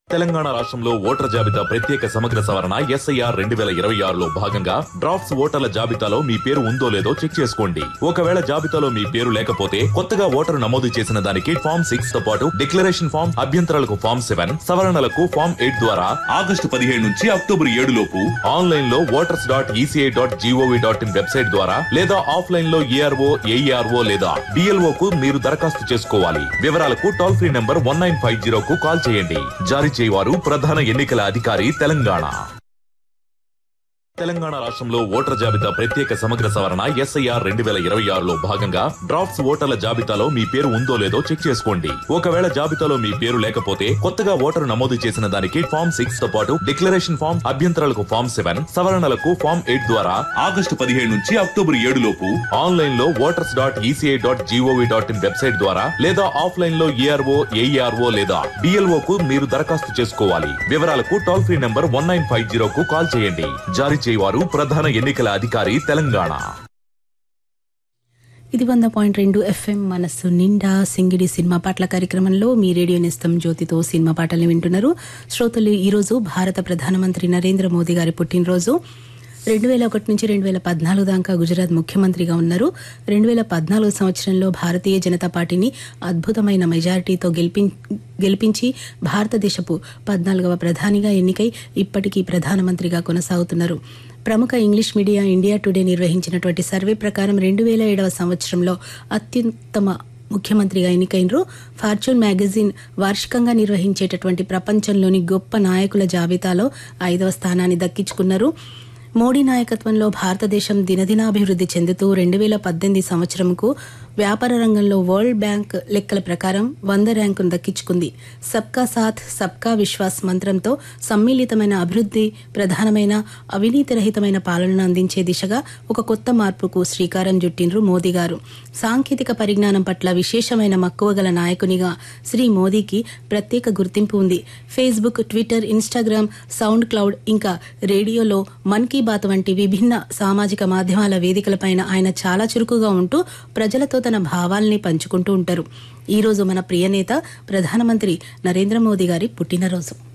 తెలంగాణ రాష్ట్రంలో ఓటర్ల జాబితా ప్రత్యేక సమగ్ర సవరణ ఎస్ఐఆర్ రెండు వేల ఇరవై ఆరులో భాగంగా డ్రాఫ్ట్స్ ఓటర్ల జాబితాలో మీ పేరు ఉందో లేదో చెక్ చేసుకోండి ఒకవేళ జాబితాలో మీ పేరు లేకపోతే కొత్తగా ఓటరు నమోదు చేసిన దానికి ఫామ్ సిక్స్ తో పాటు డిక్లరేషన్ ఫామ్ అభ్యంతరాలకు ఫామ్ సెవెన్ సవరణలకు ఫామ్ ఎయిట్ ద్వారా ఆగస్టు పదిహేడు నుంచి అక్టోబర్ ఏడు లోపు ఆన్లైన్ లో voters dot ECI dot GOV dot in website ద్వారా లేదా ఆఫ్లైన్ లో ఏఆర్ఓ ఏఈఆర్ఓ లేదా డిఎల్ఓ కు మీరు దరఖాస్తు చేసుకోవాలి వివరాలకు toll free number one nine five zero కు కాల్ చేయండి జారీ చేయవారు ప్రధాన ఎన్నికల అధికారి తెలంగాణ తెలంగాణ రాష్ట్రంలో ఓటర్ల జాబితా ప్రత్యేక సమగ్ర సవరణ ఎస్ఐఆర్ రెండు వేల ఇరవై ఆరులో భాగంగా డ్రాఫ్ట్స్ ఓటర్ల జాబితాలో మీ పేరు ఉందో లేదో చెక్ చేసుకోండి ఒకవేళ జాబితాలో మీ పేరు లేకపోతే కొత్తగా ఓటరు నమోదు చేసిన దానికి ఫామ్ సిక్స్ తో పాటు డిక్లరేషన్ ఫామ్ అభ్యంతరాలకు ఫామ్ సెవెన్ సవరణలకు ఫామ్ ఎయిట్ ద్వారా ఆగస్టు పదిహేడు నుంచి అక్టోబర్ ఏడు లోపు ఆన్లైన్ లో voters dot ECI dot GOV dot in website ద్వారా లేదా ఆఫ్లైన్ లో ఏఆర్ఓ ఏఈఆర్ఓ లేదా డిఎల్ఓ కు మీరు దరఖాస్తు చేసుకోవాలి వివరాలకు toll free number one nine five zero కు కాల్ చేయండి జారీ చేయవారు ప్రధాన ఎన్నికల అధికారి తెలంగాణ ఇది వంద పాయింట్ రెండు ఎఫ్ఎం మనస్సు నిండా సింగిడి సినిమా పాటల కార్యక్రమంలో మీ రేడియో నిస్తం జ్యోతితో సినిమా పాటల్ని వింటున్నారు శ్రోతలు ఈరోజు భారత ప్రధానమంత్రి నరేంద్ర మోదీ గారి పుట్టినరోజు రెండు వేల ఒకటి నుంచి రెండు వేల పద్నాలుగు దాకా గుజరాత్ ముఖ్యమంత్రిగా ఉన్నారు రెండు వేల పద్నాలుగు సంవత్సరంలో భారతీయ జనతా పార్టీని అద్భుతమైన మెజారిటీతో గెలిపి గెలిపించి భారతదేశపు పద్నాలుగవ ప్రధానిగా ఎన్నికై ఇప్పటికీ ప్రధానమంత్రిగా కొనసాగుతున్నారు ప్రముఖ ఇంగ్లీష్ మీడియా ఇండియా టుడే నిర్వహించినటువంటి సర్వే ప్రకారం రెండు వేల ఏడవ సంవత్సరంలో అత్యుత్తమ ముఖ్యమంత్రిగా ఎన్నికైనరు ఫార్చ్యూన్ మ్యాగజైన్ వార్షికంగా నిర్వహించేటటువంటి ప్రపంచంలోని గొప్ప నాయకుల జాబితాలో ఐదవ స్థానాన్ని దక్కించుకున్నారు మోడీ నాయకత్వంలో భారతదేశం దినదినాభివృద్ధి చెందుతూ రెండు వేల పద్దెనిమిది సంవత్సరంకు వ్యాపార రంగంలో వరల్డ్ బ్యాంక్ లెక్కల ప్రకారం వంద ర్యాంకును దక్కించుకుంది సబ్కా సాథ్ సబ్కా విశ్వాస్ మంత్రంతో సమ్మిళితమైన అభివృద్ధి ప్రధానమైన అవినీతి రహితమైన పాలనను అందించే దిశగా ఒక కొత్త మార్పుకు శ్రీకారం చుట్టిండ్రు మోదీ గారు సాంకేతిక పరిజ్ఞానం పట్ల విశేషమైన మక్కువ గల నాయకునిగా శ్రీ మోదీకి ప్రత్యేక గుర్తింపు ఉంది Facebook Twitter Instagram SoundCloud ఇంకా రేడియోలో మన్ కీ బాత్ వంటి విభిన్న సామాజిక మాధ్యమాల వేదికలపైన ఆయన చాలా చురుకుగా ఉంటూ ప్రజలతో తన భావాల్ని పంచుకుంటూ ఉంటారు ఈ రోజు మన ప్రియ నేత ప్రధానమంత్రి నరేంద్ర మోదీ గారి పుట్టినరోజు